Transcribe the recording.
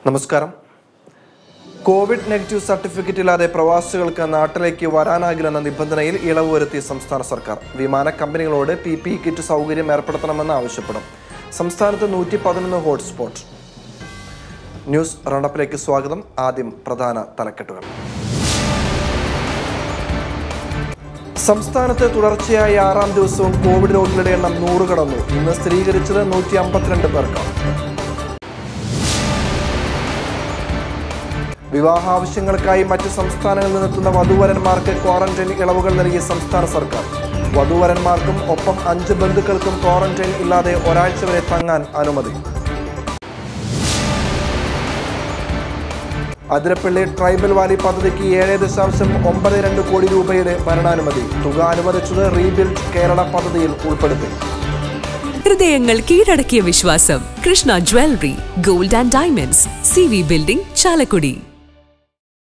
നമസ്കാരം Covid negative certificate ഇല്ലാതെ പ്രവാസികൾക്ക് നാട്ടിലേക്ക് വരാനാകില്ലെന്ന നിബന്ധനയിൽ ഇളവ് വരുത്തി സംസ്ഥാന സർക്കാർ വിമാന കമ്പനികളോട് പി പി കിറ്റ് സൗകര്യം ഏർപ്പെടുത്തണമെന്ന് ആവശ്യപ്പെടും സംസ്ഥാനത്ത് നൂറ്റി പതിനൊന്ന് ഹോട്ട്സ്പോട്ട് ന്യൂസ് റൗണ്ടപ്പിലേക്ക് സ്വാഗതം ആദ്യം പ്രധാന തലക്കെട്ടുകൾ സംസ്ഥാനത്ത് തുടർച്ചയായ ആറാം ദിവസവും കോവിഡ് രോഗികളുടെ എണ്ണം നൂറ് കടന്നു ഇന്ന് സ്ഥിരീകരിച്ചത് നൂറ്റി അമ്പത്തിരണ്ട് പേർക്ക് വിവാഹാവശ്യങ്ങൾക്കായി മറ്റ് സംസ്ഥാനങ്ങളിൽ നിന്നെത്തുന്ന വധുവരന്മാർക്ക് ക്വാറന്റൈൻ ഇളവുകൾ നൽകി സംസ്ഥാന സർക്കാർ വധുവരന്മാർക്കും ഒപ്പം അഞ്ച് ബന്ധുക്കൾക്കും ക്വാറന്റൈൻ ഇല്ലാതെ ഒരാഴ്ച വരെ തങ്ങാൻ അനുമതി അതിരപ്പള്ളി ട്രൈബൽ വാലി പദ്ധതിക്ക് ഏഴ് ദശാംശം ഒമ്പത് രണ്ട് കോടി രൂപയുടെ ഭരണാനുമതി തുക അനുവദിച്ചത് റീബിൽഡ് കേരള പദ്ധതിയിൽ ഉൾപ്പെടുത്തി ഹൃദയങ്ങൾ കീഴടക്കിയ വിശ്വാസം Krishna jewellery gold and diamonds C V building Chalakudy